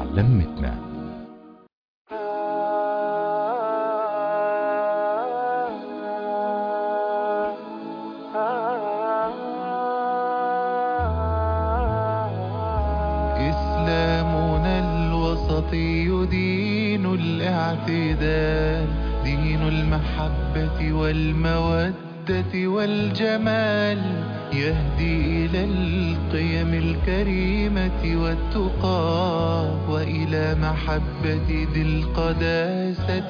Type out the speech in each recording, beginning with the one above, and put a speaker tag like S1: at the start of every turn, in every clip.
S1: لمتنا
S2: إسلامنا الوسطي دين الاعتدال دين المحبة والمودة والجمال يهدي إلى القيم الكريمة والتقى وإلى محبة ذي القداسة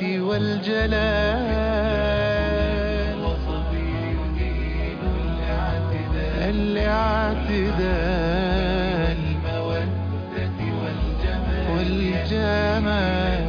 S2: والجلال وسطي دين الاعتدال الاعتدال المودة والجمال والجمال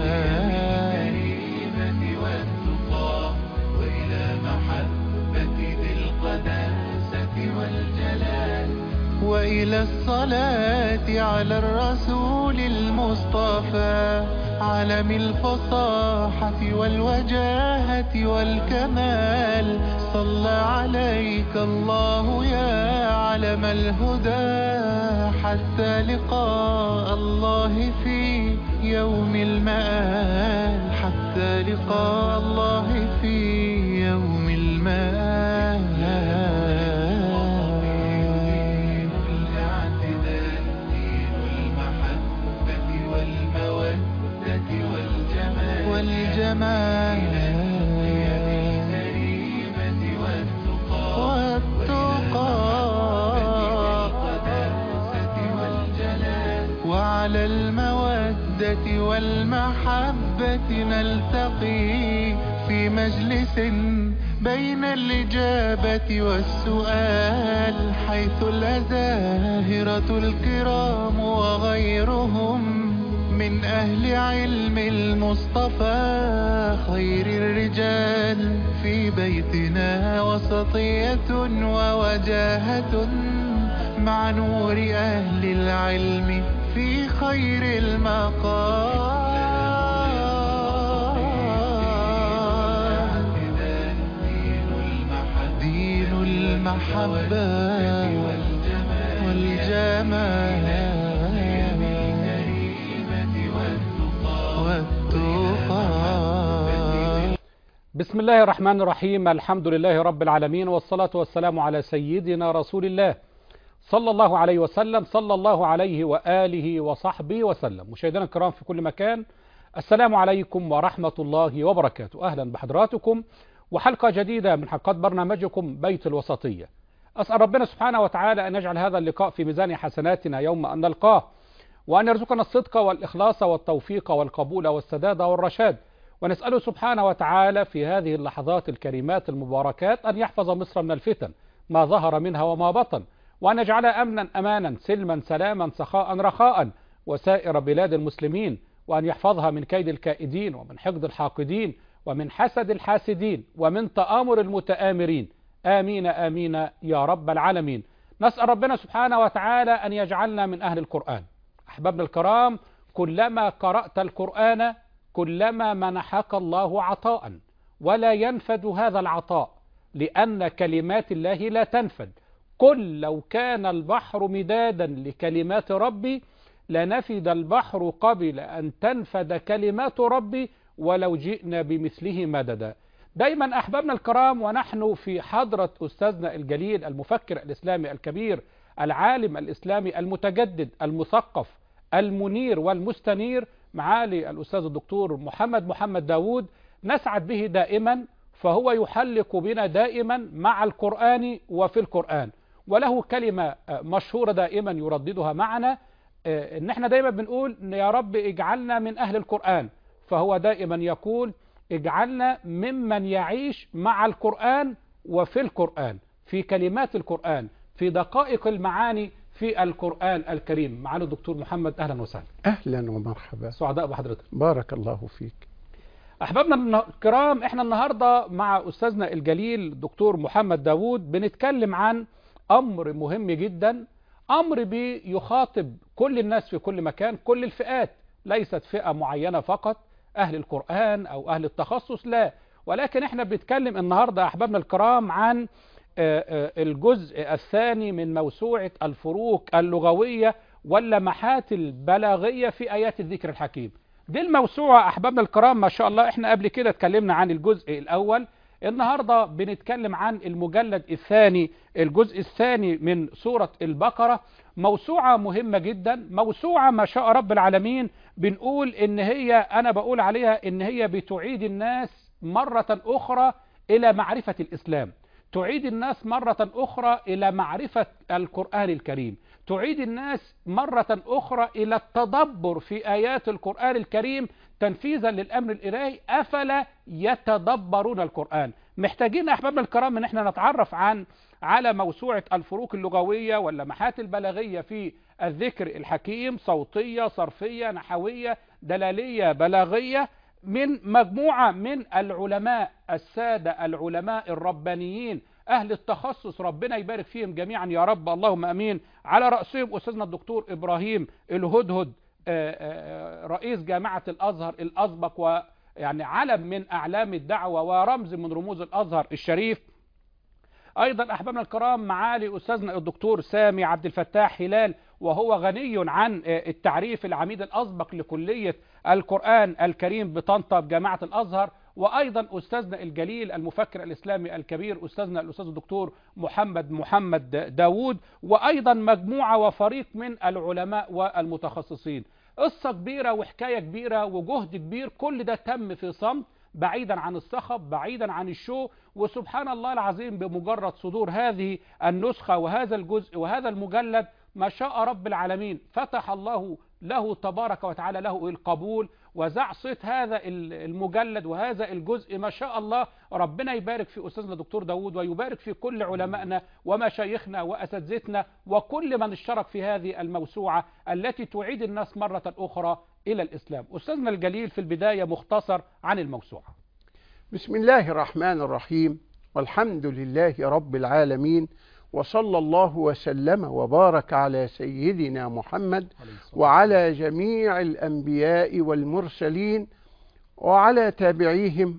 S2: الكريمة والتقى وإلى محبة ذي القداسة والجلال وإلى الصلاة على الرسول المصطفى علم الفصاحة والوجاهة والكمال صلى عليك الله يا علم الهدى حتى لقاء الله في يوم المآل حتى لقاء الله في يوم المآل الاعتدال دين المحبة والمودة والجمال والجمال الكريمة والتقى والقداسة والجلال وعلى المودة والمحبة نلتقي في مجلس بين الإجابة والسؤال حيث الأزاهرة الكرام وغيرهم من أهل علم المصطفى خير الرجال في بيتنا وسطية ووجاهة مع نور أهل العلم في خير المقام دين المحبة والتقى
S3: بسم الله الرحمن الرحيم الحمد لله رب العالمين والصلاة والسلام على سيدنا رسول الله صلى الله عليه وسلم صلى الله عليه وآله وصحبه وسلم مشاهدينا الكرام في كل مكان السلام عليكم ورحمة الله وبركاته أهلا بحضراتكم وحلقة جديدة من حلقات برنامجكم بيت الوسطية أسأل ربنا سبحانه وتعالى أن يجعل هذا اللقاء في ميزان حسناتنا يوم أن نلقاه وأن يرزقنا الصدق والإخلاص والتوفيق والقبول والسداد والرشاد ونسأله سبحانه وتعالى في هذه اللحظات الكريمات المباركات أن يحفظ مصر من الفتن ما ظهر منها وما بطن وأن يجعلها أمنا أمانا سلما سلاما سخاء رخاء وسائر بلاد المسلمين وأن يحفظها من كيد الكائدين ومن حقد الحاقدين ومن حسد الحاسدين ومن تآمر المتآمرين آمين آمين يا رب العالمين نسأل ربنا سبحانه وتعالى أن يجعلنا من أهل القرآن أحبابنا الكرام كلما قرأت القرآن كلما منحك الله عطاء ولا ينفد هذا العطاء لأن كلمات الله لا تنفد قل لو كان البحر مدادا لكلمات ربي لنفد البحر قبل أن تنفد كلمات ربي ولو جئنا بمثله مددا دايما أحبابنا الكرام ونحن في حضرة أستاذنا الجليل المفكر الإسلامي الكبير العالم الإسلامي المتجدد المثقف المنير والمستنير معالي الأستاذ الدكتور محمد محمد داود نسعد به دائما فهو يحلق بنا دائما مع القرآن وفي القرآن وله كلمة مشهورة دائما يرددها معنا ان احنا دايما بنقول يا رب اجعلنا من اهل القرآن فهو دائما يقول اجعلنا ممن يعيش مع القرآن وفي القرآن في كلمات القرآن في دقائق المعاني في القرآن الكريم معالي الدكتور محمد أهلا وسهلا
S4: أهلا ومرحبا
S3: سعداء بحضرتك
S4: بارك الله فيك
S3: أحبابنا الكرام احنا النهاردة مع أستاذنا الجليل الدكتور محمد داوود بنتكلم عن أمر مهم جدا أمر بيخاطب كل الناس في كل مكان كل الفئات ليست فئة معينة فقط أهل القرآن أو أهل التخصص لا ولكن احنا بنتكلم النهاردة أحبابنا الكرام عن الجزء الثاني من موسوعة الفروق اللغوية واللمحات البلاغية في آيات الذكر الحكيم دي الموسوعة أحبابنا الكرام ما شاء الله احنا قبل كده اتكلمنا عن الجزء الأول النهاردة بنتكلم عن المجلد الثاني الجزء الثاني من سورة البقرة موسوعة مهمة جدا موسوعة ما شاء رب العالمين بنقول ان هي انا بقول عليها ان هي بتعيد الناس مرة اخرى الى معرفة الاسلام تعيد الناس مرة أخرى إلى معرفة القرآن الكريم تعيد الناس مرة أخرى إلى التدبر في آيات القرآن الكريم تنفيذا للأمر الإلهي أفلا يتدبرون القرآن محتاجين أحبابنا الكرام أن احنا نتعرف عن على موسوعة الفروق اللغوية واللمحات البلاغية في الذكر الحكيم صوتية صرفية نحوية دلالية بلاغية من مجموعة من العلماء السادة العلماء الربانيين أهل التخصص ربنا يبارك فيهم جميعا يا رب اللهم أمين على رأسهم أستاذنا الدكتور إبراهيم الهدهد رئيس جامعة الأزهر الأسبق ويعني علم من أعلام الدعوة ورمز من رموز الأزهر الشريف أيضا أحبابنا الكرام معالي أستاذنا الدكتور سامي عبد الفتاح هلال وهو غني عن التعريف العميد الأسبق لكلية القرآن الكريم بطنطا بجامعة الأزهر وأيضا أستاذنا الجليل المفكر الإسلامي الكبير أستاذنا الأستاذ الدكتور محمد محمد داوود وأيضا مجموعة وفريق من العلماء والمتخصصين قصة كبيرة وحكاية كبيرة وجهد كبير كل ده تم في صمت بعيدا عن الصخب بعيدا عن الشو وسبحان الله العظيم بمجرد صدور هذه النسخة وهذا الجزء وهذا المجلد ما شاء رب العالمين فتح الله له تبارك وتعالى له القبول وزع صيت هذا المجلد وهذا الجزء ما شاء الله ربنا يبارك في أستاذنا دكتور داود ويبارك في كل علمائنا ومشايخنا وأساتذتنا وكل من اشترك في هذه الموسوعة التي تعيد الناس مرة أخرى إلى الإسلام أستاذنا الجليل في البداية مختصر عن الموسوعة
S4: بسم الله الرحمن الرحيم والحمد لله رب العالمين وصلى الله وسلم وبارك على سيدنا محمد وعلى جميع الأنبياء والمرسلين وعلى تابعيهم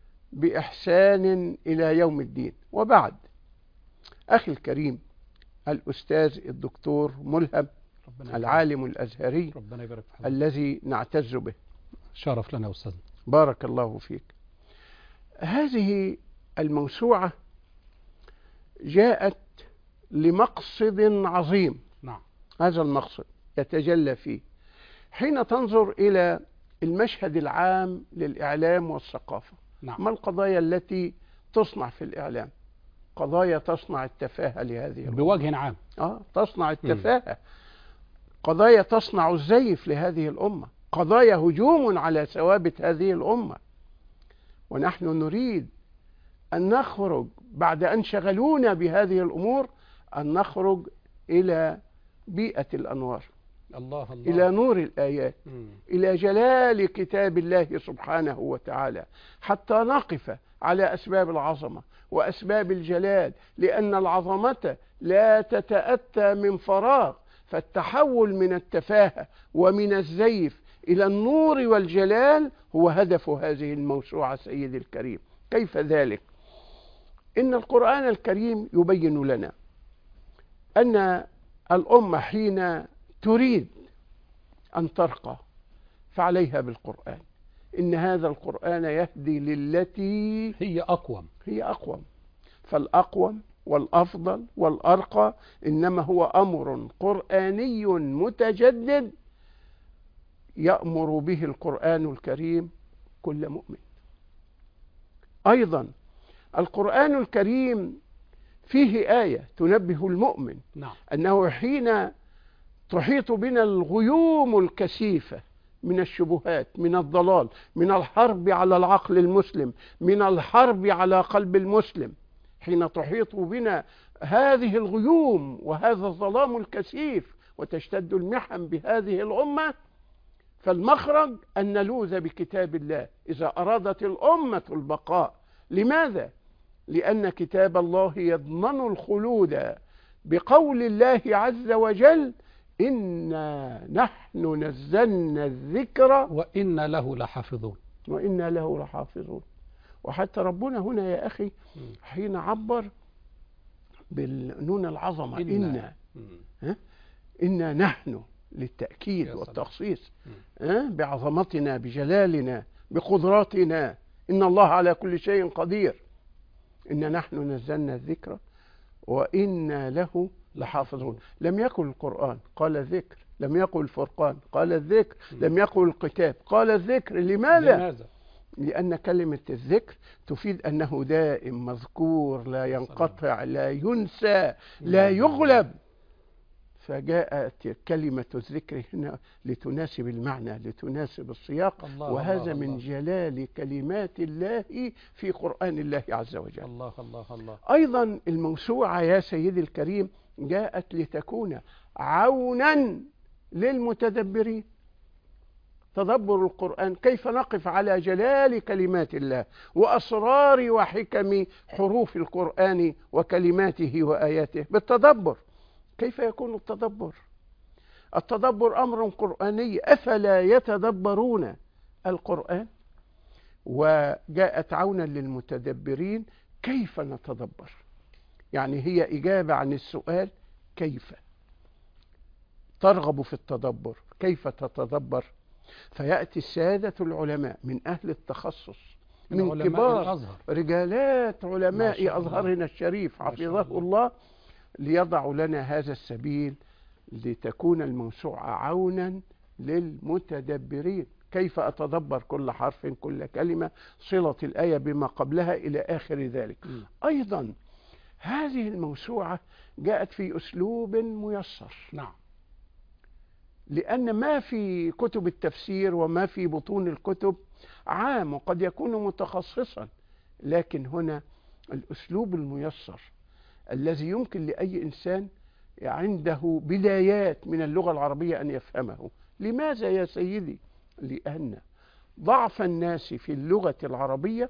S4: بإحسان إلى يوم الدين وبعد أخي الكريم الأستاذ الدكتور ملهم
S3: ربنا
S4: العالم الأزهري
S3: ربنا يبارك في حضرتك
S4: الذي نعتز به
S3: شرف لنا يا أستاذنا
S4: بارك الله فيك هذه الموسوعة جاءت لمقصد عظيم
S3: نعم
S4: هذا المقصد يتجلى فيه حين تنظر إلى المشهد العام للإعلام والثقافة
S3: نعم
S4: ما القضايا التي تصنع في الإعلام قضايا تصنع التفاهة لهذه الأمة
S3: بوجه عام
S4: آه تصنع التفاهة قضايا تصنع الزيف لهذه الأمة قضايا هجوم على ثوابت هذه الأمة ونحن نريد أن نخرج بعد أن شغلونا بهذه الأمور أن نخرج إلى بيئة الأنوار
S3: الله الله
S4: إلى نور الآيات
S3: مم.
S4: إلى جلال كتاب الله سبحانه وتعالى حتى نقف على أسباب العظمة وأسباب الجلال لأن العظمة لا تتأتى من فراغ فالتحول من التفاهة ومن الزيف إلى النور والجلال هو هدف هذه الموسوعة سيدي الكريم كيف ذلك؟ إن القرآن الكريم يبين لنا أن الأمة حين تريد أن ترقى فعليها بالقرآن إن هذا القرآن يهدي للتي
S3: هي أقوم
S4: هي أقوم فالأقوم والأفضل والأرقى إنما هو أمر قرآني متجدد يأمر به القرآن الكريم كل مؤمن أيضا القرآن الكريم فيه آية تنبه المؤمن
S3: نعم
S4: أنه حين تحيط بنا الغيوم الكثيفة من الشبهات من الضلال من الحرب على العقل المسلم من الحرب على قلب المسلم حين تحيط بنا هذه الغيوم وهذا الظلام الكثيف وتشتد المحن بهذه الأمة فالمخرج أن نلوذ بكتاب الله إذا أرادت الأمة البقاء لماذا؟ لأن كتاب الله يضمن الخلود بقول الله عز وجل إنا نحن نزلنا الذكر
S3: وإن له لحافظون
S4: وإنا له لحافظون وحتى ربنا هنا يا أخي
S3: مم.
S4: حين عبر بالنون العظمة إنا
S3: مم.
S4: إنا نحن للتأكيد
S3: يا سلام.
S4: والتخصيص أه؟ بعظمتنا بجلالنا بقدراتنا إن الله على كل شيء قدير إن نحن نزلنا الذكر وإنا له لحافظون لم يقل القرآن قال الذكر لم يقل الفرقان قال الذكر لم يقل الكتاب قال الذكر لماذا؟
S3: لماذا
S4: لأن كلمة الذكر تفيد أنه دائم مذكور لا ينقطع لا ينسى لا يغلب فجاءت كلمة الذكر هنا لتناسب المعنى لتناسب السياق
S3: الله
S4: وهذا
S3: الله
S4: من
S3: الله.
S4: جلال كلمات الله في قرآن الله عز وجل
S3: الله الله الله
S4: أيضا الموسوعة يا سيدي الكريم جاءت لتكون عونا للمتدبرين تدبر القرآن كيف نقف على جلال كلمات الله وأسرار وحكم حروف القرآن وكلماته وآياته بالتدبر كيف يكون التدبر التدبر أمر قرآني أفلا يتدبرون القرآن وجاءت عونا للمتدبرين كيف نتدبر يعني هي إجابة عن السؤال كيف ترغب في التدبر كيف تتدبر فيأتي السادة العلماء من أهل التخصص من
S3: علماء
S4: كبار
S3: الأزهر
S4: رجالات
S3: ما شاء
S4: علماء
S3: الله.
S4: أزهرنا الشريف
S3: ما شاء
S4: حفظه
S3: الله.
S4: الله ليضعوا لنا هذا السبيل لتكون الموسوعة عونا للمتدبرين كيف أتدبر كل حرف كل كلمة صلة الآية بما قبلها إلى آخر ذلك
S3: مم.
S4: أيضا هذه الموسوعة جاءت في أسلوب ميسر
S3: نعم
S4: لأن ما في كتب التفسير وما في بطون الكتب عام وقد يكون متخصصا لكن هنا الأسلوب الميسر الذي يمكن لأي إنسان عنده بدايات من اللغة العربية أن يفهمه لماذا يا سيدي؟ لأن ضعف الناس في اللغة العربية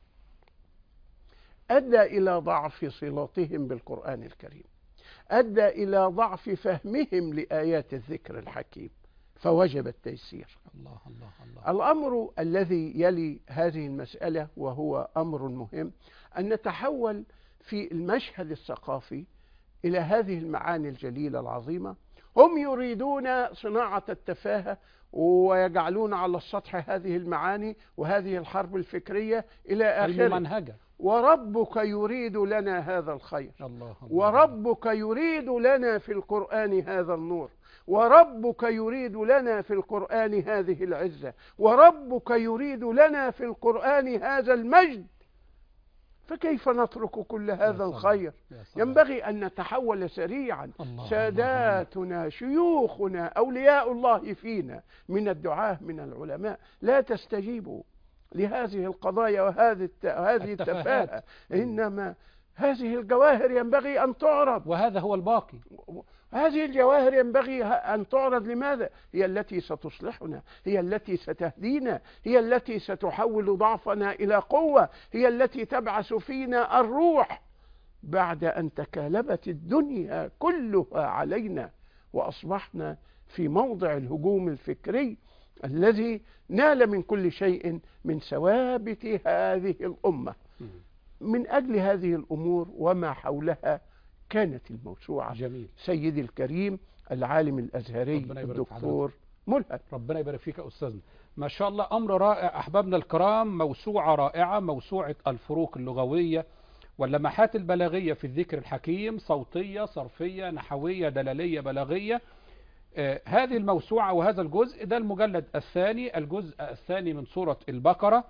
S4: أدى إلى ضعف صلاتهم بالقرآن الكريم أدى إلى ضعف فهمهم لآيات الذكر الحكيم فوجب التيسير
S3: الله الله الله
S4: الأمر الذي يلي هذه المسألة وهو أمر مهم أن نتحول في المشهد الثقافي إلى هذه المعاني الجليلة العظيمة هم يريدون صناعة التفاهة ويجعلون على السطح هذه المعاني وهذه الحرب الفكرية إلى آخره
S3: الممنهجة
S4: وربك يريد لنا هذا الخير
S3: الله الله
S4: وربك يريد لنا في القرآن هذا النور وربك يريد لنا في القرآن هذه العزة وربك يريد لنا في القرآن هذا المجد فكيف نترك كل هذا
S3: سلام.
S4: الخير
S3: يا سلام.
S4: ينبغي أن نتحول سريعا
S3: الله
S4: ساداتنا شيوخنا أولياء الله فينا من الدعاة من العلماء لا تستجيبوا لهذه القضايا وهذه الت- هذه
S3: التفاهات.
S4: التفاهة إنما هذه الجواهر ينبغي أن تعرض
S3: وهذا هو الباقي
S4: هذه الجواهر ينبغي ه- أن تعرض لماذا؟ هي التي ستصلحنا هي التي ستهدينا هي التي ستحول ضعفنا إلى قوة هي التي تبعث فينا الروح بعد أن تكالبت الدنيا كلها علينا وأصبحنا في موضع الهجوم الفكري الذي نال من كل شيء من ثوابت هذه الأمة من أجل هذه الأمور وما حولها كانت الموسوعة
S3: جميل
S4: سيدي الكريم العالم الأزهري
S3: ربنا يبارك في
S4: الدكتور ملهم
S3: ربنا يبارك فيك يا أستاذنا ما شاء الله أمر رائع أحبابنا الكرام موسوعة رائعة موسوعة الفروق اللغوية واللمحات البلاغية في الذكر الحكيم صوتية صرفية نحوية دلالية بلاغية آه هذه الموسوعة وهذا الجزء ده المجلد الثاني الجزء الثاني من سورة البقرة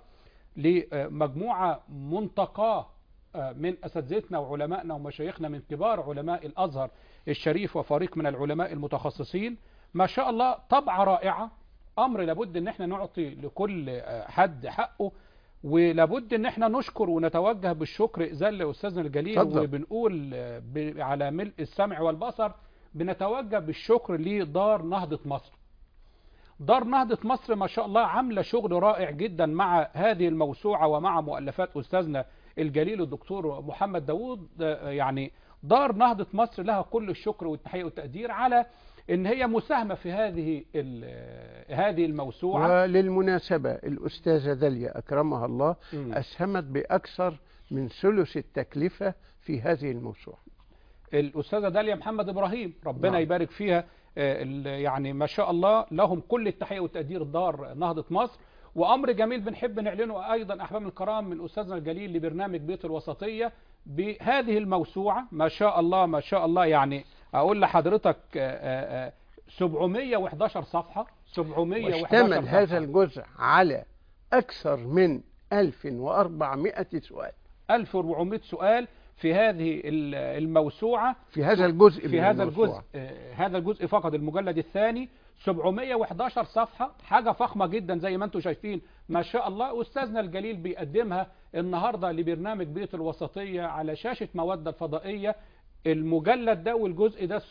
S3: لمجموعة منتقاه آه، من أساتذتنا وعلمائنا ومشايخنا من كبار علماء الأزهر الشريف وفريق من العلماء المتخصصين ما شاء الله طبعة رائعة أمر لابد أن احنا نعطي لكل آه، حد حقه ولابد ان احنا نشكر ونتوجه بالشكر إذن لأستاذنا الجليل
S4: اتفضل.
S3: وبنقول آه، ب- على ملء السمع والبصر بنتوجه بالشكر لدار نهضة مصر دار نهضة مصر ما شاء الله عاملة شغل رائع جدا مع هذه الموسوعة ومع مؤلفات أستاذنا الجليل الدكتور محمد داوود آه، يعني دار نهضة مصر لها كل الشكر والتحية والتقدير على ان هي مساهمة في هذه ال- آه، هذه الموسوعة
S4: وللمناسبة الأستاذة داليا أكرمها الله
S3: مم.
S4: أسهمت بأكثر من ثلث التكلفة في هذه الموسوعة
S3: الأستاذة داليا محمد إبراهيم ربنا
S4: نعم.
S3: يبارك فيها آه، ال- يعني ما شاء الله لهم كل التحية والتقدير دار نهضة مصر وأمر جميل بنحب نعلنه أيضا أحباب الكرام من أستاذنا الجليل لبرنامج بيت الوسطية بهذه الموسوعة ما شاء الله ما شاء الله يعني أقول لحضرتك آه، آه، 711 صفحة 711
S4: واشتمل
S3: صفحة.
S4: هذا الجزء على أكثر من 1400 سؤال
S3: 1400 سؤال في هذه ال- الموسوعة
S4: في هذا الجزء
S3: في
S4: من
S3: هذا
S4: الموسوعة.
S3: الجزء آه، هذا الجزء فقط المجلد الثاني 711 صفحة حاجة فخمة جدا زي ما انتم شايفين ما شاء الله أستاذنا الجليل بيقدمها النهاردة لبرنامج بيت الوسطية على شاشة مودة الفضائية المجلد ده والجزء ده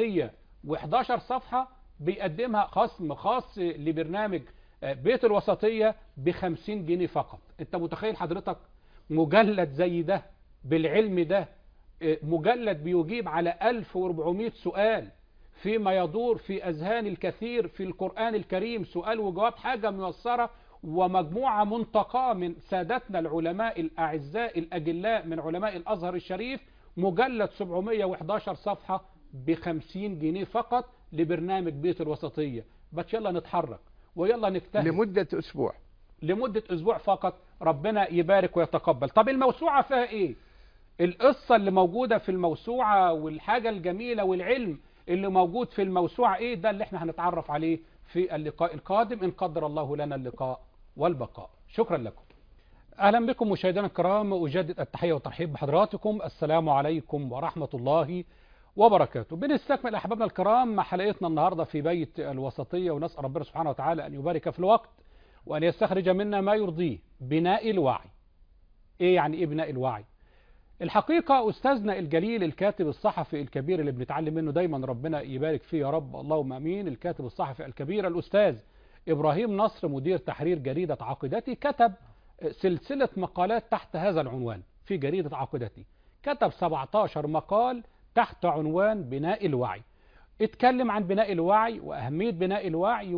S3: 711 صفحة بيقدمها خصم خاص لبرنامج آه، بيت الوسطية ب 50 جنيه فقط انت متخيل حضرتك مجلد زي ده بالعلم ده آه، مجلد بيجيب على 1400 سؤال فيما يدور في أذهان الكثير في القرآن الكريم سؤال وجواب حاجة ميسرة ومجموعة منتقاة من سادتنا العلماء الأعزاء الأجلاء من علماء الأزهر الشريف مجلد 711 صفحة ب 50 جنيه فقط لبرنامج بيت الوسطية بس يلا نتحرك ويلا نجتهد
S4: لمدة أسبوع
S3: لمدة أسبوع فقط ربنا يبارك ويتقبل طب الموسوعة فيها إيه القصة اللي موجودة في الموسوعة والحاجة الجميلة والعلم اللي موجود في الموسوعة إيه ده اللي احنا هنتعرف عليه في اللقاء القادم إن قدر الله لنا اللقاء والبقاء شكرا لكم أهلا بكم مشاهدينا الكرام أجدد التحية والترحيب بحضراتكم السلام عليكم ورحمة الله وبركاته بنستكمل أحبابنا الكرام مع حلقتنا النهاردة في بيت الوسطية ونسأل ربنا سبحانه وتعالى أن يبارك في الوقت وأن يستخرج منا ما يرضيه بناء الوعي إيه يعني إيه بناء الوعي الحقيقة أستاذنا الجليل الكاتب الصحفي الكبير اللي بنتعلم منه دايما ربنا يبارك فيه يا رب اللهم أمين الكاتب الصحفي الكبير الأستاذ إبراهيم نصر مدير تحرير جريدة عقيدتي كتب سلسلة مقالات تحت هذا العنوان في جريدة عقيدتي كتب 17 مقال تحت عنوان بناء الوعي اتكلم عن بناء الوعي وأهمية بناء الوعي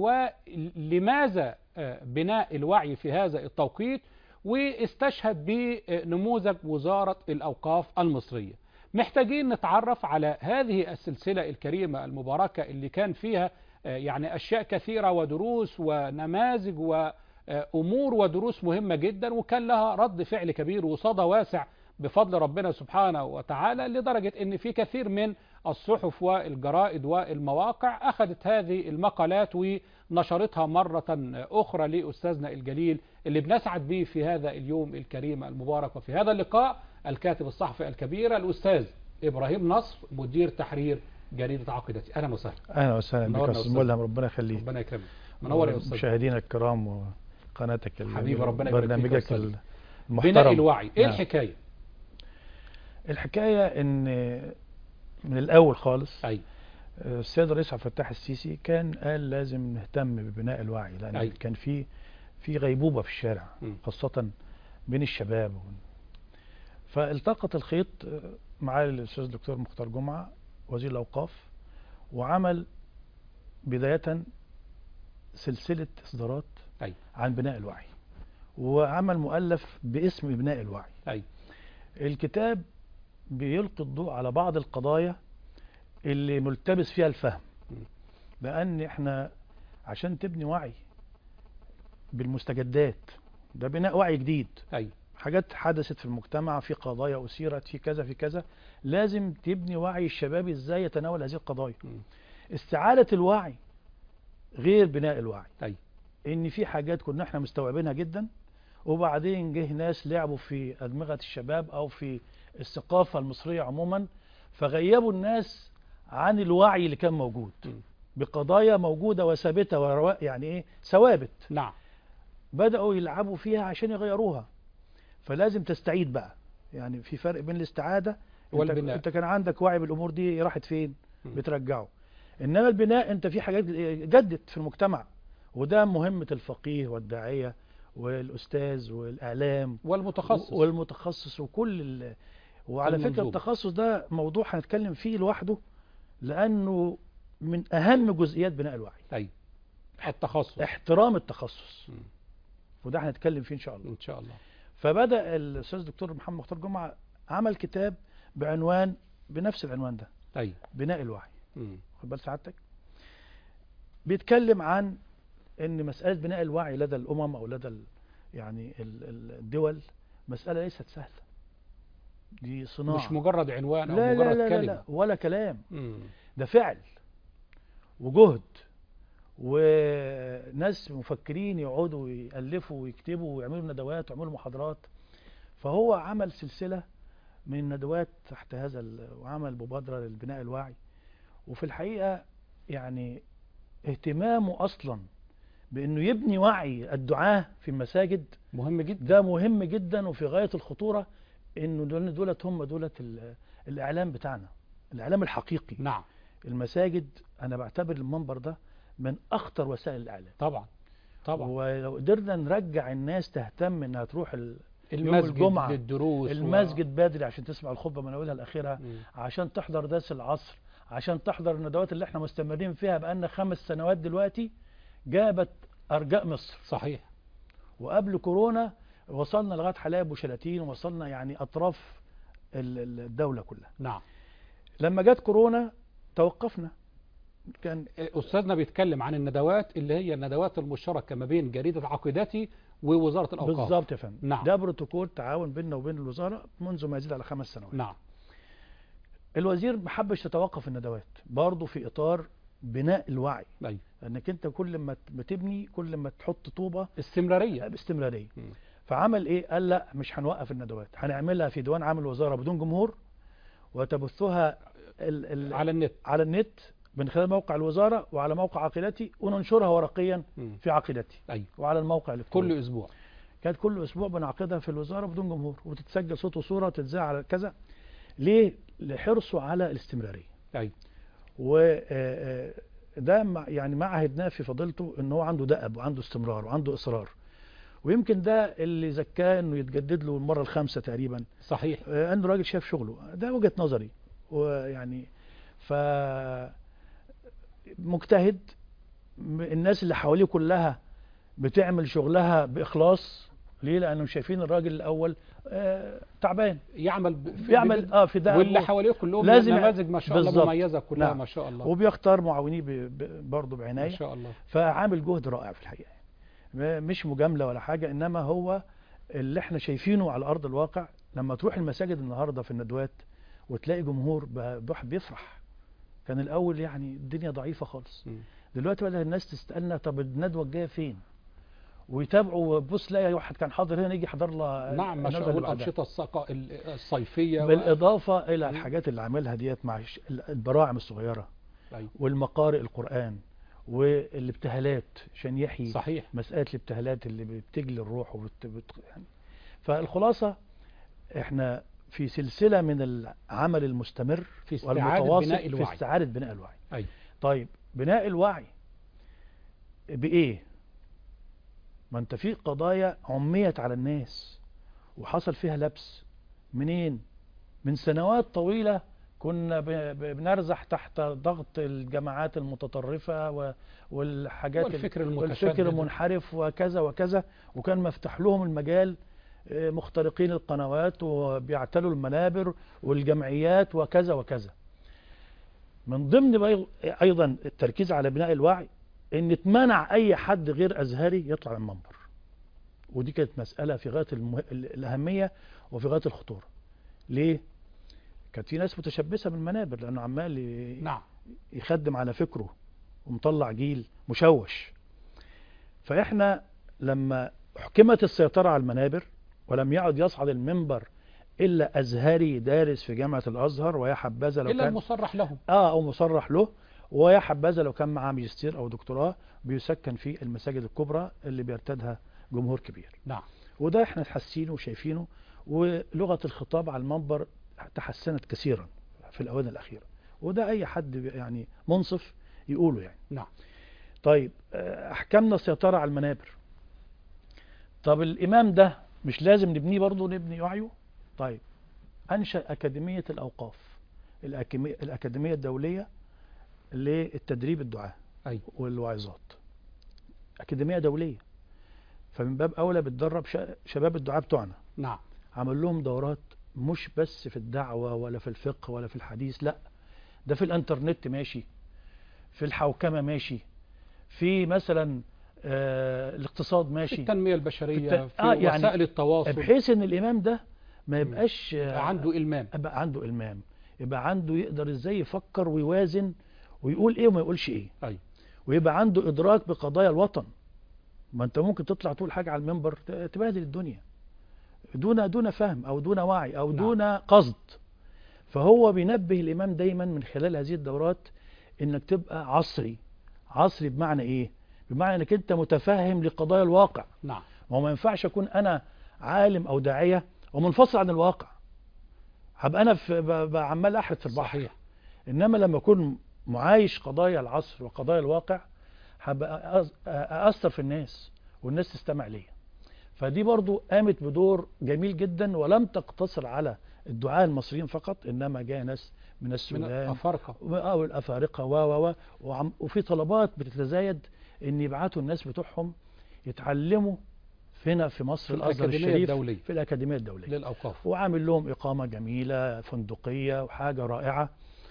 S3: ولماذا آه، بناء الوعي في هذا التوقيت واستشهد بنموذج وزارة الأوقاف المصرية محتاجين نتعرف على هذه السلسلة الكريمة المباركة اللي كان فيها آه، يعني أشياء كثيرة ودروس ونماذج وأمور ودروس مهمة جدا وكان لها رد فعل كبير وصدى واسع بفضل ربنا سبحانه وتعالى لدرجة ان في كثير من الصحف والجرائد والمواقع اخذت هذه المقالات ونشرتها مرة اخرى لاستاذنا الجليل اللي بنسعد به في هذا اليوم الكريم المبارك وفي هذا اللقاء الكاتب الصحفي الكبير الاستاذ ابراهيم نصر مدير تحرير جريدة عقيدتي اهلا وسهلا
S1: اهلا وسهلا بك
S3: منورنا
S1: يا
S3: يا
S1: استاذ
S3: أستاذ.
S1: ملهم ربنا يخليك
S3: ربنا يكرمك منور يا استاذ
S1: مشاهدينا الكرام وقناتك ال-
S3: حبيبي ربنا يبارك فيك يا
S1: برنامجك
S3: أستاذ.
S1: المحترم
S3: بناء الوعي ايه
S1: نعم.
S3: الحكاية
S1: الحكايه ان من الاول خالص
S3: اي
S1: السيد الرئيس عبد الفتاح السيسي كان قال لازم نهتم ببناء الوعي لان
S3: أي.
S1: كان في في غيبوبه في الشارع
S3: مم.
S1: خاصه بين الشباب فالتقط الخيط مع الاستاذ الدكتور مختار جمعه وزير الاوقاف وعمل بدايه سلسله اصدارات
S3: أي.
S1: عن بناء الوعي وعمل مؤلف باسم بناء الوعي
S3: اي
S1: الكتاب بيلقي الضوء على بعض القضايا اللي ملتبس فيها الفهم
S3: م.
S1: لان احنا عشان تبني وعي بالمستجدات ده بناء وعي جديد
S3: اي
S1: حاجات حدثت في المجتمع في قضايا أثيرت في كذا في كذا لازم تبني وعي الشباب ازاي يتناول هذه القضايا
S3: م.
S1: استعادة الوعي غير بناء الوعي
S3: أي.
S1: ان في حاجات كنا احنا مستوعبينها جدا وبعدين جه ناس لعبوا في أدمغة الشباب أو في الثقافة المصرية عموما فغيبوا الناس عن الوعي اللي كان موجود
S3: م.
S1: بقضايا موجودة وثابتة وروا- يعني ايه ثوابت
S3: نعم
S1: بدأوا يلعبوا فيها عشان يغيروها فلازم تستعيد بقى يعني في فرق بين الاستعادة انت,
S3: والبناء.
S1: انت كان عندك وعي بالامور دي راحت فين
S3: م.
S1: بترجعه انما البناء انت في حاجات جدت في المجتمع وده مهمة الفقيه والداعية والاستاذ والاعلام
S3: والمتخصص
S1: والمتخصص وكل ال... وعلى فكرة
S3: المنظومة.
S1: التخصص ده موضوع هنتكلم فيه لوحده لانه من اهم جزئيات بناء الوعي
S3: اي التخصص
S1: احترام التخصص
S3: م.
S1: وده هنتكلم فيه ان شاء الله
S3: ان شاء الله
S1: فبدأ الأستاذ الدكتور محمد مختار جمعة عمل كتاب بعنوان بنفس العنوان ده
S3: اي
S1: بناء الوعي
S3: م.
S1: خد بال سعادتك بيتكلم عن ان مساله بناء الوعي لدى الامم او لدى ال يعني ال- ال- الدول مساله ليست سهله دي صناعه
S3: مش مجرد عنوان او
S1: لا لا
S3: مجرد
S1: لا, لا,
S3: كلمه
S1: لا ولا كلام
S3: مم.
S1: ده فعل وجهد وناس مفكرين يقعدوا يألفوا ويكتبوا ويعملوا ندوات ويعملوا محاضرات فهو عمل سلسلة من الندوات تحت هذا ال- وعمل مبادرة للبناء الواعي وفي الحقيقة يعني اهتمامه أصلا بأنه يبني وعي الدعاة في المساجد
S3: مهم جدا
S1: ده مهم جدا وفي غاية الخطورة انه دول دولت هم دولت ال- الاعلام بتاعنا الاعلام الحقيقي
S3: نعم
S1: المساجد انا بعتبر المنبر ده من اخطر وسائل الاعلام
S3: طبعا طبعا
S1: ولو قدرنا نرجع الناس تهتم انها تروح ال- يوم
S3: المسجد
S1: الجمعة
S3: للدروس و-
S1: المسجد بدري عشان تسمع الخطبه من اولها لاخرها
S3: مم.
S1: عشان تحضر درس العصر عشان تحضر الندوات اللي احنا مستمرين فيها بقالنا خمس سنوات دلوقتي جابت ارجاء مصر
S3: صحيح
S1: وقبل كورونا وصلنا لغايه حلايب وشلاتين ووصلنا يعني اطراف ال- ال- الدوله كلها
S3: نعم
S1: لما جت كورونا توقفنا كان
S3: استاذنا بيتكلم عن الندوات اللي هي الندوات المشتركه ما بين جريده عقيدتي ووزاره الاوقاف
S1: بالظبط يا فندم
S3: نعم.
S1: ده بروتوكول تعاون بيننا وبين الوزاره منذ ما يزيد على خمس سنوات
S3: نعم
S1: الوزير ما حبش تتوقف الندوات برضه في اطار بناء الوعي
S3: ايوه
S1: انك انت كل ما ت- ما تبني كل ما تحط طوبه
S3: استمراريه
S1: باستمراريه
S3: مم.
S1: فعمل ايه قال لا مش هنوقف الندوات هنعملها في ديوان عام الوزاره بدون جمهور وتبثها ال ال
S3: على النت
S1: على النت من خلال موقع الوزاره وعلى موقع عقيدتي وننشرها ورقيا
S3: مم.
S1: في عقيدتي
S3: ايوه
S1: وعلى الموقع الالكتروني
S3: كل اسبوع
S1: كانت كل اسبوع بنعقدها في الوزاره بدون جمهور وتتسجل صوت وصوره وتتذاع على كذا ليه لحرصه على الاستمراريه
S3: ايوه
S1: و آه، آه، ده مع- يعني ما عهدناه في فضيلته ان هو عنده دأب وعنده استمرار وعنده اصرار ويمكن ده اللي زكاه انه يتجدد له المره الخامسه تقريبا
S3: صحيح
S1: آه، انه راجل شاف شغله ده وجهه نظري ويعني ف مجتهد م- الناس اللي حواليه كلها بتعمل شغلها باخلاص ليه لانهم شايفين الراجل الاول آه، تعبان
S3: يعمل ب... في-
S1: بيعمل
S3: بجد.
S1: اه في ده
S3: واللي حواليه كلهم
S1: لازم يع-
S3: نماذج ما شاء الله
S1: بالظبط.
S3: مميزه كلها
S1: نعم.
S3: ما شاء الله
S1: وبيختار معاونيه ب- ب- برضه
S3: ما
S1: بعنايه
S3: شاء الله
S1: فعامل جهد رائع في الحقيقه م- مش مجامله ولا حاجه انما هو اللي احنا شايفينه على ارض الواقع لما تروح المساجد النهارده في الندوات وتلاقي جمهور ب- الواحد بيفرح كان الاول يعني الدنيا ضعيفه خالص
S3: مم.
S1: دلوقتي بدأ الناس تسالنا طب الندوه الجايه فين ويتابعوا بص لاقي واحد كان حاضر هنا يجي يحضر له
S3: نعم ما شاء
S1: الندوة
S3: الله
S1: اللي بعدها.
S3: الانشطه الصقا- ال- الصيفيه و...
S1: بالاضافه الى
S3: مم.
S1: الحاجات اللي عاملها ديت مع الش- البراعم الصغيره
S3: أيوة.
S1: والمقارئ القرآن والابتهالات عشان يحيي
S3: صحيح
S1: مسألة الابتهالات اللي بتجلي الروح وبت... بت... يعني فالخلاصة احنا في سلسلة من العمل المستمر
S3: في استعاده
S1: والمتواصل
S3: بناء
S1: في
S3: الوعي
S1: استعادة بناء الوعي
S3: أيوة.
S1: طيب بناء الوعي بإيه ما انت في قضايا عميت على الناس وحصل فيها لبس منين من سنوات طويلة كنا ب- ب- بنرزح تحت ضغط الجماعات المتطرفة و- والحاجات ال-
S3: والفكر المتشدد
S1: والفكر المنحرف وكذا وكذا وكان مفتح لهم المجال آه، مخترقين القنوات وبيعتلوا المنابر والجمعيات وكذا وكذا من ضمن بي- ايضا التركيز على بناء الوعي ان تمنع اي حد غير ازهري يطلع من المنبر ودي كانت مسألة في غاية المه... ال- الأهمية وفي غاية الخطورة ليه؟ كانت في ناس متشبثة بالمنابر لأنه عمال ي-
S3: نعم
S1: يخدم على فكره ومطلع جيل مشوش فإحنا لما حكمت السيطرة على المنابر ولم يعد يصعد المنبر إلا أزهري دارس في جامعة الأزهر ويا حبذا لو
S3: الا
S1: كان
S3: المصرح لهم
S1: اه او مصرح له ويا حبذا لو كان معاه ماجستير او دكتوراه بيسكن في المساجد الكبرى اللي بيرتادها جمهور كبير
S3: نعم
S1: وده احنا حاسينه وشايفينه ولغه الخطاب على المنبر تحسنت كثيرا في الاونه الاخيره وده اي حد يعني منصف يقوله يعني
S3: نعم
S1: طيب آه، احكامنا السيطره على المنابر طب الامام ده مش لازم نبنيه برضه نبني وعيه طيب انشا اكاديميه الاوقاف الأكاديمية- الاكاديميه الدوليه للتدريب الدعاه
S3: أيوة.
S1: والواعظات اكاديميه دوليه فمن باب اولى بتدرب ش- شباب الدعاه بتوعنا
S3: نعم
S1: عمل لهم دورات مش بس في الدعوة ولا في الفقه ولا في الحديث لا ده في الانترنت ماشي في الحوكمة ماشي في مثلا آه الاقتصاد
S3: في
S1: ماشي
S3: التنمية البشرية
S1: في الت-
S3: في
S1: آه، يعني
S3: وسائل التواصل
S1: بحيث ان الامام ده ما يبقاش آه،
S3: يبقى عنده إلمام
S1: يبقى عنده المام يبقى عنده يقدر ازاي يفكر ويوازن ويقول ايه وما يقولش ايه
S3: أيوة.
S1: ويبقى عنده ادراك بقضايا الوطن ما انت ممكن تطلع تقول حاجه على المنبر ت- تبهدل الدنيا دون دون فهم او دون وعي او
S3: نعم.
S1: دون قصد فهو بينبه الامام دايما من خلال هذه الدورات انك تبقى عصري عصري بمعنى ايه بمعنى انك انت متفهم لقضايا الواقع
S3: نعم
S1: ما هو ما ينفعش اكون انا عالم او داعيه ومنفصل عن الواقع هبقى انا في ب- ب- عمال احرث في البحر
S3: صحيح
S1: انما لما اكون معايش قضايا العصر وقضايا الواقع هبقى أز- اثر في الناس والناس تستمع ليا فدي برضو قامت بدور جميل جدا ولم تقتصر على الدعاة المصريين فقط انما جاء ناس من
S3: من
S1: السودان
S3: الأفارقة
S1: او الافارقه و و و وعم- وفي طلبات بتتزايد ان يبعتوا الناس بتوعهم يتعلموا هنا في مصر
S3: في
S1: الازهر
S3: الأكاديمية
S1: الشريف
S3: الدولية.
S1: في الاكاديميه الدوليه
S3: للأوقاف
S1: وعامل لهم اقامه جميله فندقيه وحاجه رائعه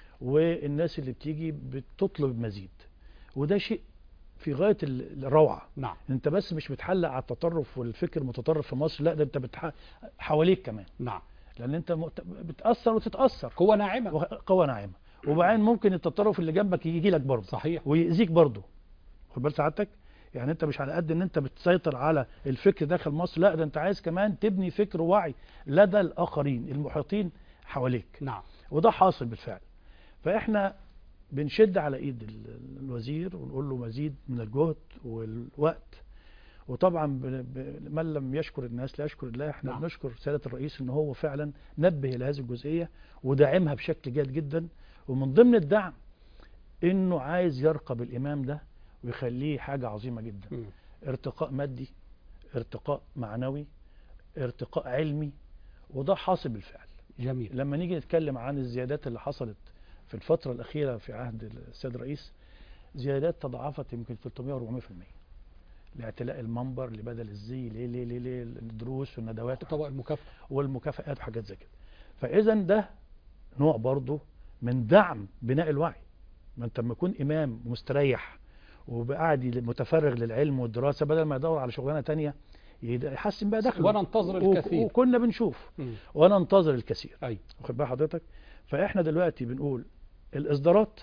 S1: والناس اللي بتيجي بتطلب مزيد وده شيء في غايه ال- الروعه
S3: نعم
S1: انت بس مش بتحلق على التطرف والفكر المتطرف في مصر لا ده انت بتح... حواليك كمان
S3: نعم
S1: لان انت مت- بتاثر وتتاثر
S3: قوة ناعمة
S1: قوة ناعمة وبعدين ممكن التطرف اللي جنبك يجي لك برضه
S3: صحيح
S1: ويأذيك برضه خد بال سعادتك يعني انت مش على قد ان انت بتسيطر على الفكر داخل مصر لا ده انت عايز كمان تبني فكر ووعي لدى الاخرين المحيطين حواليك
S3: نعم
S1: وده حاصل بالفعل فاحنا بنشد على ايد ال- الوزير ونقول له مزيد من الجهد والوقت وطبعا ب- ب- من لم يشكر الناس لا يشكر الله احنا
S3: نعم.
S1: بنشكر سياده الرئيس ان هو فعلا نبه الى هذه الجزئيه وداعمها بشكل جيد جدا ومن ضمن الدعم انه عايز يرقب الامام ده ويخليه حاجه عظيمه جدا
S3: مم.
S1: ارتقاء مادي ارتقاء معنوي ارتقاء علمي وده حاصل بالفعل
S3: جميل
S1: لما نيجي نتكلم عن الزيادات اللي حصلت في الفترة الأخيرة في عهد السيد الرئيس زيادات تضاعفت يمكن 300 و 400% لاعتلاء المنبر لبدل الزي ليه ليه ليه, ليه الدروس والندوات
S3: طبق المكافأة
S1: والمكافآت وحاجات زي كده فإذا ده نوع برضه من دعم بناء الوعي ما انت لما يكون إمام مستريح وقاعد متفرغ للعلم والدراسة بدل ما يدور على شغلانة تانية يد- يحسن بقى دخله
S3: وننتظر
S1: وك-
S3: الكثير
S1: وكنا بنشوف
S3: مم.
S1: وننتظر الكثير
S3: أي
S1: واخد بال حضرتك فاحنا دلوقتي بنقول الاصدارات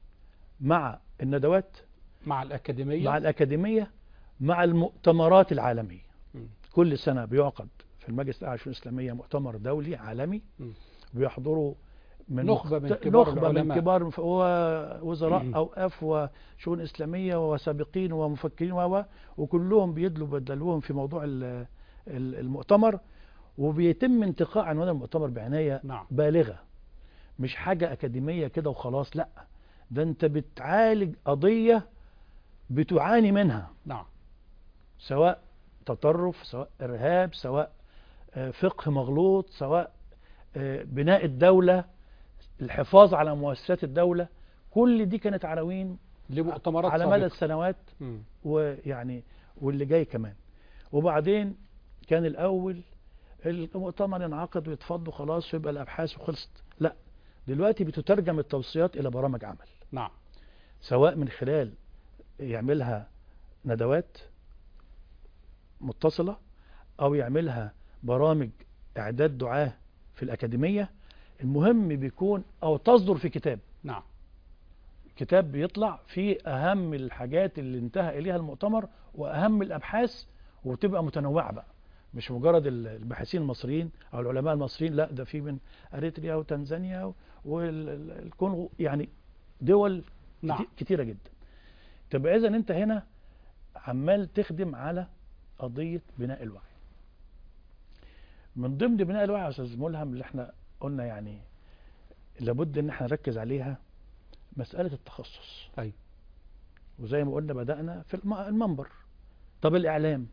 S1: مع الندوات
S3: مع الأكاديمية
S1: مع الاكاديميه مع المؤتمرات العالميه
S3: مم.
S1: كل سنه بيعقد في المجلس الاعلى للشؤون الاسلاميه مؤتمر دولي عالمي
S3: مم.
S1: بيحضروا من
S3: نخبة من
S1: مخت-
S3: كبار
S1: نخبة من
S3: العلماء.
S1: كبار مف- ووزراء
S3: مم.
S1: اوقاف وشؤون اسلاميه وسابقين ومفكرين و و- وكلهم بيدلوا بدلوهم في موضوع ال- ال- المؤتمر وبيتم انتقاء عنوان المؤتمر بعنايه
S3: نعم
S1: بالغة مش حاجة أكاديمية كده وخلاص لا ده أنت بتعالج قضية بتعاني منها
S3: نعم
S1: سواء تطرف سواء إرهاب سواء آه، فقه مغلوط سواء آه، بناء الدولة الحفاظ على مؤسسات الدولة كل دي كانت عناوين
S3: لمؤتمرات
S1: على مدى
S3: سابقة.
S1: السنوات
S3: مم.
S1: ويعني واللي جاي كمان وبعدين كان الأول المؤتمر ينعقد ويتفض وخلاص ويبقى الأبحاث وخلصت لا دلوقتي بتترجم التوصيات إلى برامج عمل
S3: نعم
S1: سواء من خلال يعملها ندوات متصلة أو يعملها برامج إعداد دعاة في الأكاديمية المهم بيكون أو تصدر في كتاب
S3: نعم
S1: كتاب بيطلع فيه أهم الحاجات اللي انتهى إليها المؤتمر وأهم الأبحاث وتبقى متنوعة بقى مش مجرد ال- الباحثين المصريين أو العلماء المصريين لا ده في من أريتريا وتنزانيا والكونغو يعني دول
S3: نعم
S1: كتي- كتيرة جدا تبقى إذا أنت هنا عمال تخدم على قضية بناء الوعي من ضمن بناء الوعي يا أستاذ ملهم اللي احنا قلنا يعني لابد ان احنا نركز عليها مسألة التخصص
S3: أي.
S1: وزي ما قلنا بدأنا في الم- المنبر طب الإعلام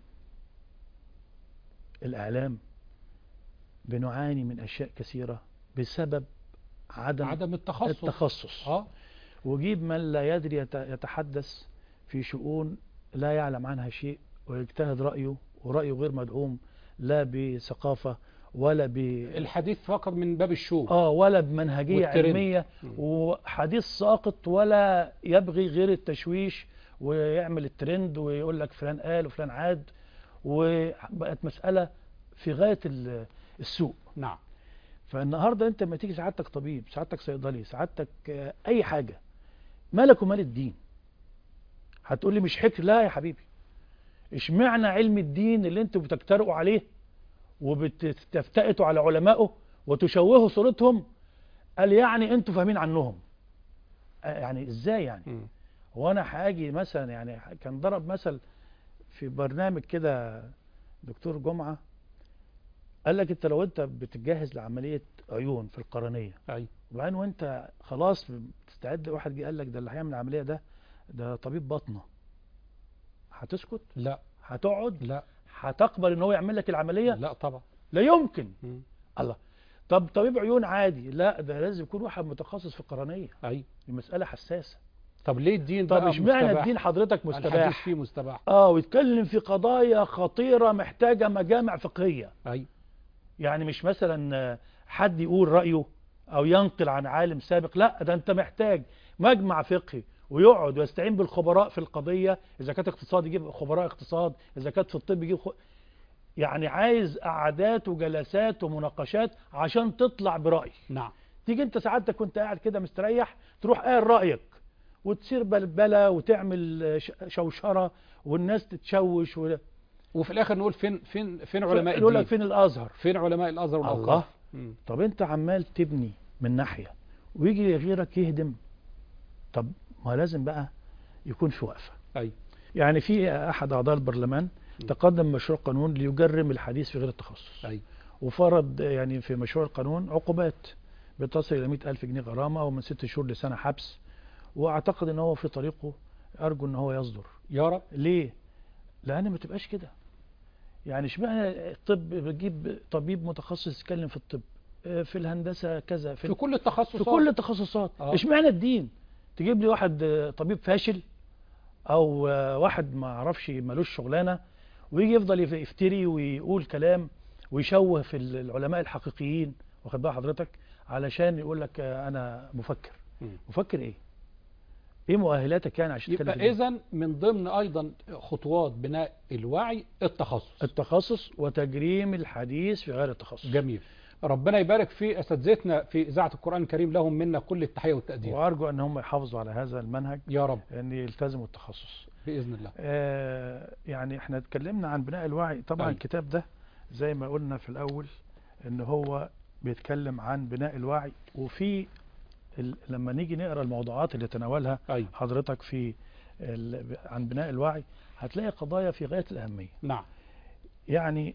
S1: الإعلام بنعاني من أشياء كثيرة بسبب عدم,
S3: عدم التخصص
S1: التخصص
S3: اه
S1: وجيب من لا يدري يت- يتحدث في شؤون لا يعلم عنها شيء ويجتهد رأيه ورأيه غير مدعوم لا بثقافة ولا ب
S3: الحديث فقط من باب الشو
S1: اه ولا بمنهجية
S3: والترند.
S1: علمية
S3: مم.
S1: وحديث ساقط ولا يبغي غير التشويش ويعمل الترند ويقول لك فلان قال وفلان عاد وبقت مساله في غايه ال- السوء
S3: نعم
S1: فالنهارده انت لما تيجي سعادتك طبيب سعادتك صيدلي سعادتك آه، اي حاجه مالك ومال الدين هتقول لي مش حكر لا يا حبيبي اشمعنى علم الدين اللي انتوا بتجترئوا عليه وبتفتئتوا على علمائه وتشوهوا صورتهم قال يعني انتوا فاهمين عنهم آه، يعني ازاي يعني
S3: مم.
S1: هو انا هاجي مثلا يعني كان ضرب مثل في برنامج كده دكتور جمعه قال لك انت لو انت بتجهز لعمليه عيون في القرنيه
S3: ايوه
S1: وبعدين وانت خلاص بتستعد واحد جه قال لك ده اللي هيعمل العمليه ده ده طبيب باطنه هتسكت
S3: لا
S1: هتقعد
S3: لا
S1: هتقبل ان هو يعمل لك العمليه
S3: لا طبعا
S1: لا يمكن
S3: مم.
S1: الله طب طبيب عيون عادي لا ده لازم يكون واحد متخصص في القرنيه
S3: ايوه
S1: دي مساله حساسه
S3: طب ليه الدين
S1: طب
S3: بقى
S1: اشمعنى
S3: مستباح؟
S1: الدين حضرتك
S3: الحديث
S1: مستباح
S3: فيه مستباح
S1: اه ويتكلم في قضايا خطيره محتاجه مجامع فقهيه
S3: ايوه
S1: يعني مش مثلا آه، حد يقول رايه او ينقل عن عالم سابق لا ده انت محتاج مجمع فقهي ويقعد ويستعين بالخبراء في القضيه اذا كانت اقتصاد يجيب خبراء اقتصاد اذا كانت في الطب يجيب خ... يعني عايز قعدات وجلسات ومناقشات عشان تطلع براي
S3: نعم
S1: تيجي انت سعادتك وانت قاعد كده مستريح تروح قايل رايك وتصير بلبله وتعمل آه، ش- شوشره والناس تتشوش و...
S3: وفي الاخر نقول فين فين فين علماء
S1: يقول لك
S3: الدين
S1: فين الازهر
S3: فين علماء الازهر
S1: الله
S3: والاوقاف مم.
S1: طب انت عمال تبني من ناحية ويجي غيرك يهدم طب ما لازم بقى يكون في وقفة
S3: ايوه
S1: يعني في احد اعضاء البرلمان تقدم مشروع قانون ليجرم الحديث في غير التخصص
S3: ايوه
S1: وفرض يعني في مشروع القانون عقوبات بتصل الى 100 ألف جنيه غرامة ومن ست شهور لسنة حبس واعتقد ان هو في طريقه ارجو ان هو يصدر
S3: يا رب
S1: ليه؟ لأن ما تبقاش كده يعني اشمعنى الطب بتجيب طبيب متخصص يتكلم في الطب آه، في الهندسة كذا في,
S3: في كل التخصصات
S1: في كل التخصصات
S3: آه.
S1: اشمعنى الدين تجيب لي واحد آه، طبيب فاشل او آه، واحد ما اعرفش ملوش شغلانه ويجي يفضل يف- يفتري ويقول كلام ويشوه في ال- العلماء الحقيقيين واخد بال حضرتك علشان يقول لك آه، انا مفكر
S3: مم.
S1: مفكر ايه ايه مؤهلاتك يعني عشان تتكلم في
S3: يبقى
S1: الدين؟
S3: اذا من ضمن ايضا خطوات بناء الوعي التخصص
S1: التخصص وتجريم الحديث في غير التخصص
S3: جميل ربنا يبارك في اساتذتنا في اذاعه القران الكريم لهم منا كل التحيه والتقدير
S1: وارجو ان هم يحافظوا على هذا المنهج
S3: يا رب
S1: ان يلتزموا التخصص
S3: باذن الله
S1: آه يعني احنا اتكلمنا عن بناء الوعي طبعا
S3: أيوة.
S1: الكتاب ده زي ما قلنا في الاول ان هو بيتكلم عن بناء الوعي وفي ال... لما نيجي نقرا الموضوعات اللي تناولها
S3: ايوه
S1: حضرتك في ال... عن بناء الوعي هتلاقي قضايا في غايه الاهميه
S3: نعم
S1: يعني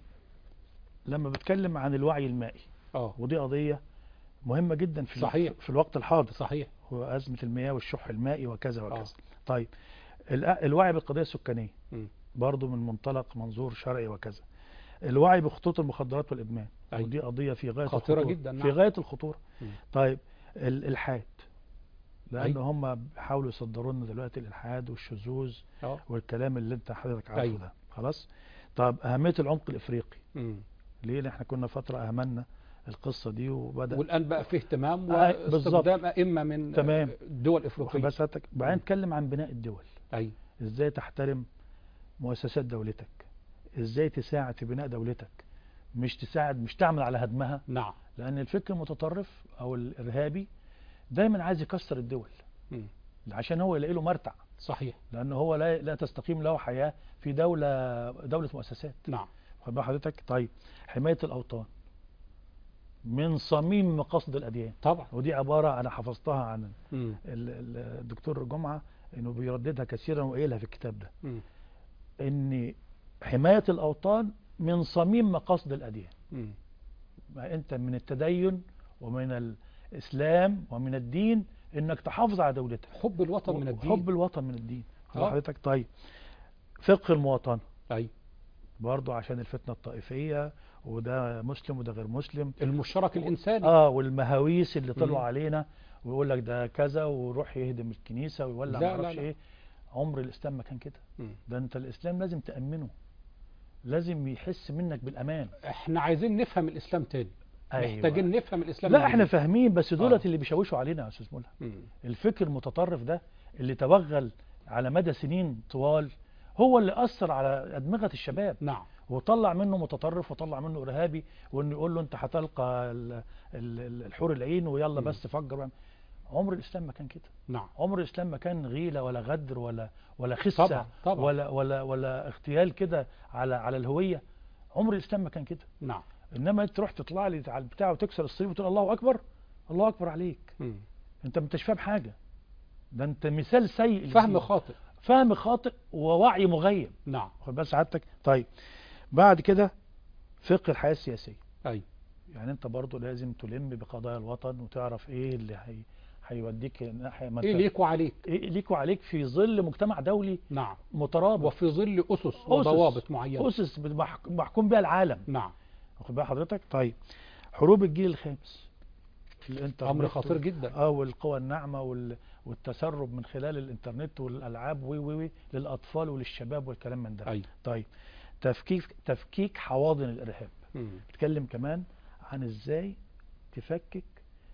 S1: لما بتكلم عن الوعي المائي
S3: اه
S1: ودي قضيه مهمه جدا في
S3: صحيح.
S1: في الوقت الحاضر
S3: صحيح
S1: هو أزمة المياه والشح المائي وكذا وكذا
S3: آه.
S1: طيب الأ- الوعي بالقضية السكانية
S3: مم.
S1: برضو من منطلق منظور شرعي وكذا الوعي بخطوط المخدرات والإدمان
S3: أيوة.
S1: ودي قضية في غاية
S3: خطيرة
S1: الخطورة
S3: جدا،
S1: في
S3: نعم.
S1: غاية الخطورة
S3: مم.
S1: طيب الإلحاد لأن
S3: أيوة.
S1: هم بيحاولوا يصدروا لنا دلوقتي الإلحاد والشذوذ
S3: اه
S1: والكلام اللي أنت حضرتك عارفه
S3: أيوة.
S1: ده خلاص طب أهمية العمق الإفريقي
S3: مم.
S1: ليه لأن احنا كنا فترة أهملنا القصة دي وبدأ
S3: والان بقى فيه اهتمام
S1: آه، بالظبط.
S3: واستخدام ائمه من
S1: تمام.
S3: الدول الافريقيه
S1: بس هتك- بعدين نتكلم عن بناء الدول
S3: ايوه
S1: ازاي تحترم مؤسسات دولتك ازاي تساعد في بناء دولتك مش تساعد مش تعمل على هدمها
S3: نعم
S1: لان الفكر المتطرف او الارهابي دايما عايز يكسر الدول
S3: مم.
S1: عشان هو يلاقي له مرتع
S3: صحيح
S1: لان هو لا لا تستقيم له حياه في دوله دوله مؤسسات
S3: نعم
S1: خد بال حضرتك طيب حمايه الاوطان من صميم مقاصد الاديان
S3: طبعا
S1: ودي عباره انا حفظتها عن
S3: مم.
S1: ال- ال- الدكتور جمعه انه بيرددها كثيرا وقايلها في الكتاب ده
S3: مم.
S1: ان حماية الأوطان من صميم مقاصد الأديان
S3: مم.
S1: ما أنت من التدين ومن الإسلام ومن الدين إنك تحافظ على دولتك
S3: حب الوطن من الدين
S1: حب الوطن من الدين
S3: آه.
S1: حضرتك طيب فقه المواطنة
S3: ايوه
S1: برضو عشان الفتنة الطائفية وده مسلم وده غير مسلم
S3: المشترك الانساني
S1: اه والمهاويس اللي طلعوا
S3: مم.
S1: علينا ويقول لك ده كذا ويروح يهدم الكنيسة ويولع
S3: لا، لا،
S1: معرفش
S3: لا.
S1: ايه عمر الإسلام ما كان كده
S3: مم.
S1: ده انت الإسلام لازم تأمنه لازم يحس منك بالأمان
S3: احنا عايزين نفهم الاسلام تاني محتاجين نفهم الاسلام
S1: لا
S3: من
S1: احنا
S3: جديد.
S1: فاهمين بس دولت
S3: آه.
S1: اللي بيشوشوا علينا يا استاذ ملهم
S3: مم.
S1: الفكر المتطرف ده اللي توغل على مدى سنين طوال هو اللي أثر على أدمغة الشباب
S3: نعم
S1: وطلع منه متطرف وطلع منه إرهابي وإنه يقول له أنت هتلقى ال- ال- الحور العين ويلا
S3: مم.
S1: بس فجر واعمل. عمر الإسلام ما كان كده
S3: نعم
S1: عمر الإسلام ما كان غيلة ولا غدر ولا ولا خسة
S3: طبعا طبعا
S1: ولا ولا ولا اغتيال كده على على الهوية عمر الإسلام ما كان كده
S3: نعم
S1: انما انت تروح تطلع لي على البتاع وتكسر الصليب وتقول الله اكبر الله اكبر عليك
S3: مم.
S1: انت ما انتش فاهم حاجه ده انت مثال سيء
S3: فهم
S1: للدين.
S3: خاطئ
S1: فهم خاطئ ووعي مغيب
S3: نعم
S1: خد بس سعادتك طيب بعد كده فقه الحياه السياسيه
S3: أي
S1: يعني انت برضو لازم تلم بقضايا الوطن وتعرف ايه اللي هي هيوديك ناحيه ما
S3: إيه
S1: انت-
S3: ليك وعليك
S1: إيه ليك وعليك في ظل مجتمع دولي
S3: نعم
S1: مترابط
S3: وفي ظل أسس وضوابط معينة
S1: اسس محك- محكوم بها العالم
S3: نعم
S1: واخد بال حضرتك طيب حروب الجيل الخامس الانترنت
S3: أمر خطير جدا
S1: اه والقوى الناعمه وال... والتسرب من خلال الانترنت والالعاب وي وي وي للاطفال وللشباب والكلام من ده
S3: أي
S1: طيب تفكيك تفكيك حواضن الارهاب
S3: مم.
S1: بتكلم كمان عن ازاي تفكك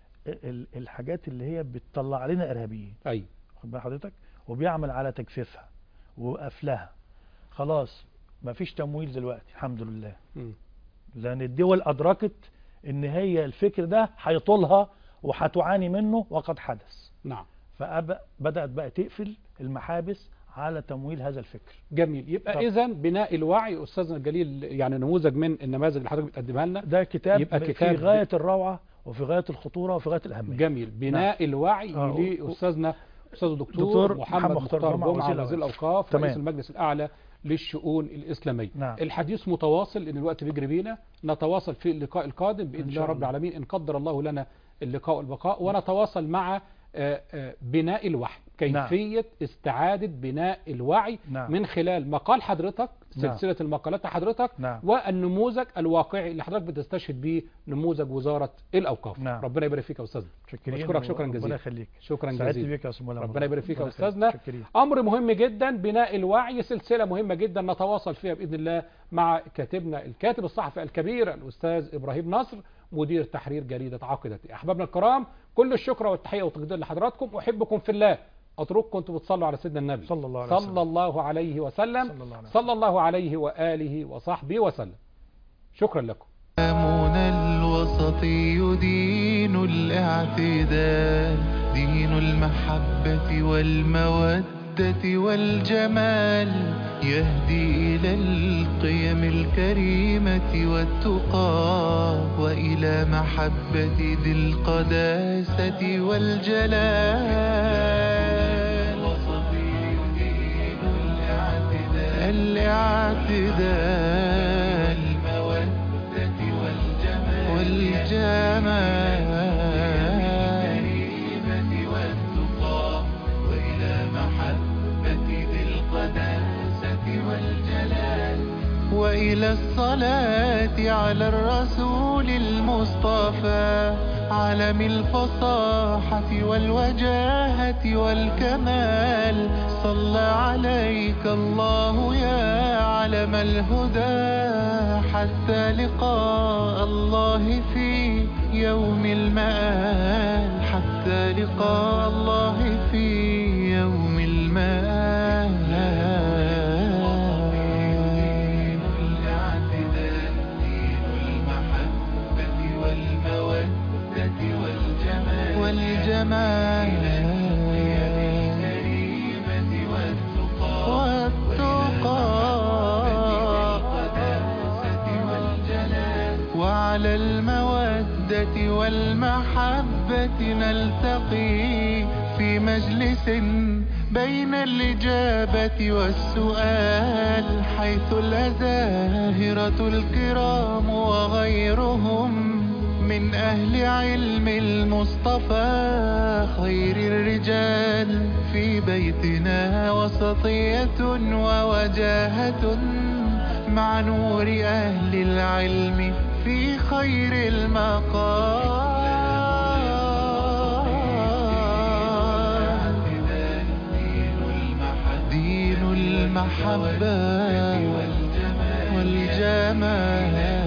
S1: ال- الحاجات اللي هي بتطلع علينا ارهابيين
S3: أي
S1: واخد بال حضرتك وبيعمل على تجفيفها وقفلها خلاص مفيش تمويل دلوقتي الحمد لله
S3: مم.
S1: لان الدول ادركت ان هي الفكر ده هيطولها وهتعاني منه وقد حدث
S3: نعم
S1: فبدات بقى تقفل المحابس على تمويل هذا الفكر
S3: جميل يبقى
S1: طب.
S3: إذا بناء الوعي أستاذنا الجليل يعني نموذج من النماذج اللي حضرتك بتقدمها لنا
S1: ده كتاب,
S3: يبقى
S1: في
S3: كتاب-
S1: غايه الروعه وفي غايه الخطوره وفي غايه الاهميه
S3: جميل بناء الوعي
S1: آه، و-
S3: لأستاذنا أستاذ الدكتور
S1: دكتور
S3: محمد
S1: محمد
S3: مختار
S1: مختار
S3: جمعة
S1: جمعة،
S3: وزير
S1: وزير
S3: الأوقاف
S1: تمام.
S3: رئيس المجلس الأعلى للشؤون الإسلامية
S1: نعم.
S3: الحديث متواصل لأن الوقت بيجري بينا نتواصل في اللقاء القادم بإذن
S1: إن
S3: الله
S1: شاء
S3: رب
S1: الله.
S3: العالمين إن قدر الله لنا اللقاء والبقاء ونتواصل مع آه، آه، بناء الوعي كيفية استعادة بناء الوعي
S1: نعم.
S3: من خلال مقال حضرتك
S1: نعم.
S3: سلسلة المقالات حضرتك
S1: نعم.
S3: والنموذج الواقعي اللي حضرتك بتستشهد به نموذج وزارة الأوقاف
S1: نعم.
S3: ربنا يبارك فيك يا أستاذنا
S1: شكرين
S3: بشكرك شكرا
S1: ربنا
S3: جزيلا
S1: يخليك
S3: شكرا
S1: سعدت
S3: جزيلا
S1: بك يا استاذ مولانا
S3: ربنا يبارك فيك يا
S1: ربنا يخليك.
S3: أستاذنا
S1: شكرين
S3: أمر مهم جدا بناء الوعي سلسلة مهمة جدا نتواصل فيها بإذن الله مع كاتبنا الكاتب الصحفي الكبير الأستاذ إبراهيم نصر مدير تحرير جريدة عقيدتي أحبابنا الكرام كل الشكر والتحية والتقدير لحضراتكم أحبكم في الله أترككم أنتم بتصلوا على سيدنا النبي
S1: صلى الله عليه وسلم
S3: صلى الله عليه وسلم
S1: صلى الله عليه وسلم.
S3: صلى الله عليه وآله وصحبه وسلم شكرا لكم
S2: إسلامنا الوسطي دين الاعتدال دين المحبة والمودة والجمال يهدي إلى القيم الكريمة والتقى وإلى محبة ذي القداسة والجلال دين الاعتدال الاعتدال المودة والجمال والجمال الكريمة والتقى وإلى محبة ذي القداسة والجلال وإلى الصلاة على الرسول المصطفى علم الفصاحة والوجاهة والكمال صلى عليك الله يا علم الهدى حتى لقاء الله في يوم المآل حتى لقاء الله في يوم المآل دين الاعتدال دين المحبة والمودة والجمال والجمال الكريمة والتقى والقداسة والجلال وعلى المودة والمحبة نلتقي في مجلس بين الإجابة والسؤال حيث الأزاهرة الكرام وغيرهم من أهل علم المصطفى خير الرجال في بيتنا وسطية ووجاهة مع نور أهل العلم في خير المقام دين المحبة والجمال